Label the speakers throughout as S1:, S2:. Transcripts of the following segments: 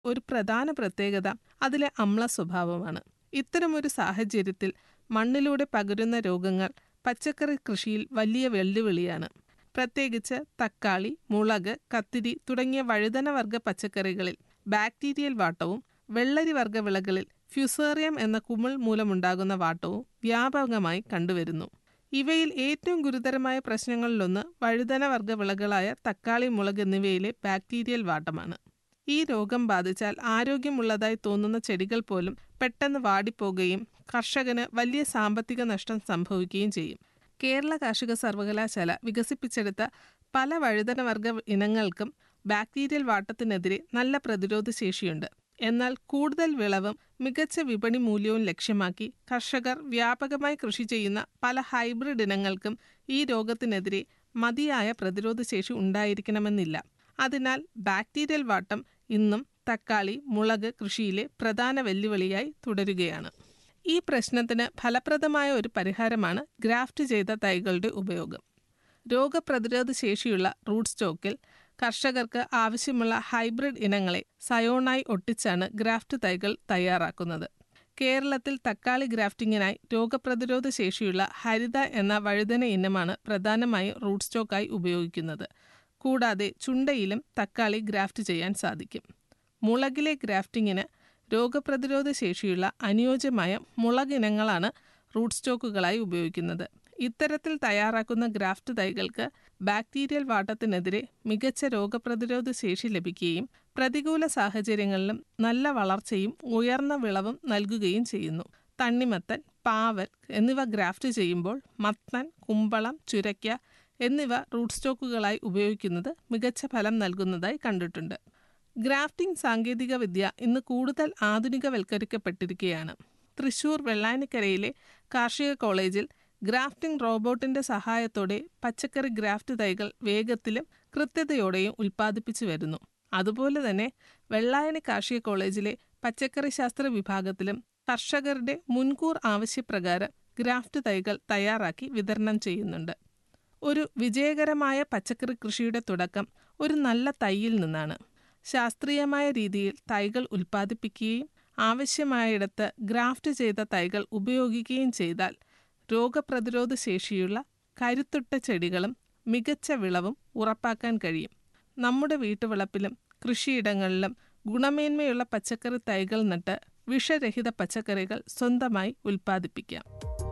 S1: ഒരു പ്രധാന പ്രത്യേകത അതിലെ അമ്ല സ്വഭാവമാണ് ഇത്തരമൊരു സാഹചര്യത്തിൽ മണ്ണിലൂടെ പകരുന്ന രോഗങ്ങൾ പച്ചക്കറി കൃഷിയിൽ വലിയ വെല്ലുവിളിയാണ് പ്രത്യേകിച്ച് തക്കാളി മുളക് കത്തിരി തുടങ്ങിയ വഴുതന വർഗ പച്ചക്കറികളിൽ ബാക്ടീരിയൽ വാട്ടവും വെള്ളരി വർഗ വിളകളിൽ ഫ്യുസേറിയം എന്ന കുമിൾ മൂലമുണ്ടാകുന്ന വാട്ടവും വ്യാപകമായി കണ്ടുവരുന്നു ഇവയിൽ ഏറ്റവും ഗുരുതരമായ പ്രശ്നങ്ങളിലൊന്ന് വഴുതന വർഗ വിളകളായ തക്കാളി മുളക് എന്നിവയിലെ ബാക്ടീരിയൽ വാട്ടമാണ് ഈ രോഗം ബാധിച്ചാൽ ആരോഗ്യമുള്ളതായി തോന്നുന്ന ചെടികൾ പോലും പെട്ടെന്ന് വാടിപ്പോകുകയും കർഷകന് വലിയ സാമ്പത്തിക നഷ്ടം സംഭവിക്കുകയും ചെയ്യും കേരള കാർഷിക സർവകലാശാല വികസിപ്പിച്ചെടുത്ത പല വഴുതന വർഗ ഇനങ്ങൾക്കും ബാക്ടീരിയൽ വാട്ടത്തിനെതിരെ നല്ല പ്രതിരോധ ശേഷിയുണ്ട് എന്നാൽ കൂടുതൽ വിളവും മികച്ച വിപണി മൂല്യവും ലക്ഷ്യമാക്കി കർഷകർ വ്യാപകമായി കൃഷി ചെയ്യുന്ന പല ഹൈബ്രിഡ് ഇനങ്ങൾക്കും ഈ രോഗത്തിനെതിരെ മതിയായ പ്രതിരോധ ശേഷി ഉണ്ടായിരിക്കണമെന്നില്ല അതിനാൽ ബാക്ടീരിയൽ വാട്ടം ഇന്നും തക്കാളി മുളക് കൃഷിയിലെ പ്രധാന വെല്ലുവിളിയായി തുടരുകയാണ് ഈ പ്രശ്നത്തിന് ഫലപ്രദമായ ഒരു പരിഹാരമാണ് ഗ്രാഫ്റ്റ് ചെയ്ത തൈകളുടെ ഉപയോഗം രോഗപ്രതിരോധ ശേഷിയുള്ള റൂട്ട് സ്റ്റോക്കിൽ കർഷകർക്ക് ആവശ്യമുള്ള ഹൈബ്രിഡ് ഇനങ്ങളെ സയോണായി ഒട്ടിച്ചാണ് ഗ്രാഫ്റ്റ് തൈകൾ തയ്യാറാക്കുന്നത് കേരളത്തിൽ തക്കാളി ഗ്രാഫ്റ്റിങ്ങിനായി രോഗപ്രതിരോധ ശേഷിയുള്ള ഹരിത എന്ന വഴുതന ഇനമാണ് പ്രധാനമായും റൂട്ട് സ്റ്റോക്കായി ഉപയോഗിക്കുന്നത് കൂടാതെ ചുണ്ടയിലും തക്കാളി ഗ്രാഫ്റ്റ് ചെയ്യാൻ സാധിക്കും മുളകിലെ ഗ്രാഫ്റ്റിങ്ങിന് രോഗപ്രതിരോധ ശേഷിയുള്ള അനുയോജ്യമായ മുളകിനങ്ങളാണ് റൂട്ട് സ്റ്റോക്കുകളായി ഉപയോഗിക്കുന്നത് ഇത്തരത്തിൽ തയ്യാറാക്കുന്ന ഗ്രാഫ്റ്റ് തൈകൾക്ക് ബാക്ടീരിയൽ വാട്ടത്തിനെതിരെ മികച്ച രോഗപ്രതിരോധ ശേഷി ലഭിക്കുകയും പ്രതികൂല സാഹചര്യങ്ങളിലും നല്ല വളർച്ചയും ഉയർന്ന വിളവും നൽകുകയും ചെയ്യുന്നു തണ്ണിമത്തൻ പാവൽ എന്നിവ ഗ്രാഫ്റ്റ് ചെയ്യുമ്പോൾ മത്തൻ കുമ്പളം ചുരയ്ക്ക എന്നിവ റൂട്ട് സ്റ്റോക്കുകളായി ഉപയോഗിക്കുന്നത് മികച്ച ഫലം നൽകുന്നതായി കണ്ടിട്ടുണ്ട് ഗ്രാഫ്റ്റിംഗ് സാങ്കേതിക വിദ്യ ഇന്ന് കൂടുതൽ ആധുനികവൽക്കരിക്കപ്പെട്ടിരിക്കുകയാണ് തൃശൂർ വെള്ളാനിക്കരയിലെ കാർഷിക കോളേജിൽ ഗ്രാഫ്റ്റിംഗ് റോബോട്ടിന്റെ സഹായത്തോടെ പച്ചക്കറി ഗ്രാഫ്റ്റ് തൈകൾ വേഗത്തിലും കൃത്യതയോടെയും ഉൽപ്പാദിപ്പിച്ചു വരുന്നു അതുപോലെ തന്നെ വെള്ളായണി കാർഷിക കോളേജിലെ പച്ചക്കറി ശാസ്ത്ര വിഭാഗത്തിലും കർഷകരുടെ മുൻകൂർ ആവശ്യപ്രകാരം ഗ്രാഫ്റ്റ് തൈകൾ തയ്യാറാക്കി വിതരണം ചെയ്യുന്നുണ്ട് ഒരു വിജയകരമായ പച്ചക്കറി കൃഷിയുടെ തുടക്കം ഒരു നല്ല തൈയിൽ നിന്നാണ് ശാസ്ത്രീയമായ രീതിയിൽ തൈകൾ ഉൽപ്പാദിപ്പിക്കുകയും ആവശ്യമായിടത്ത് ഗ്രാഫ്റ്റ് ചെയ്ത തൈകൾ ഉപയോഗിക്കുകയും ചെയ്താൽ രോഗപ്രതിരോധ ശേഷിയുള്ള കരുത്തുറ്റ ചെടികളും മികച്ച വിളവും ഉറപ്പാക്കാൻ കഴിയും നമ്മുടെ വീട്ടുവളപ്പിലും കൃഷിയിടങ്ങളിലും ഗുണമേന്മയുള്ള പച്ചക്കറി തൈകൾ നട്ട് വിഷരഹിത പച്ചക്കറികൾ സ്വന്തമായി ഉൽപ്പാദിപ്പിക്കാം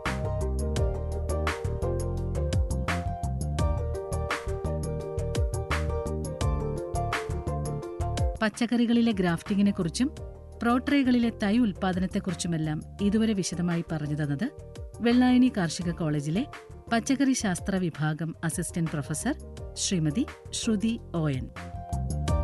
S2: പച്ചക്കറികളിലെ ഗ്രാഫ്റ്റിങ്ങിനെ കുറിച്ചും പ്രോട്രേകളിലെ തൈ ഉൽപാദനത്തെക്കുറിച്ചുമെല്ലാം ഇതുവരെ വിശദമായി പറഞ്ഞു തന്നത് വെള്ളായണി കാർഷിക കോളേജിലെ പച്ചക്കറി ശാസ്ത്ര വിഭാഗം അസിസ്റ്റന്റ് പ്രൊഫസർ ശ്രീമതി ശ്രുതി ഓയൻ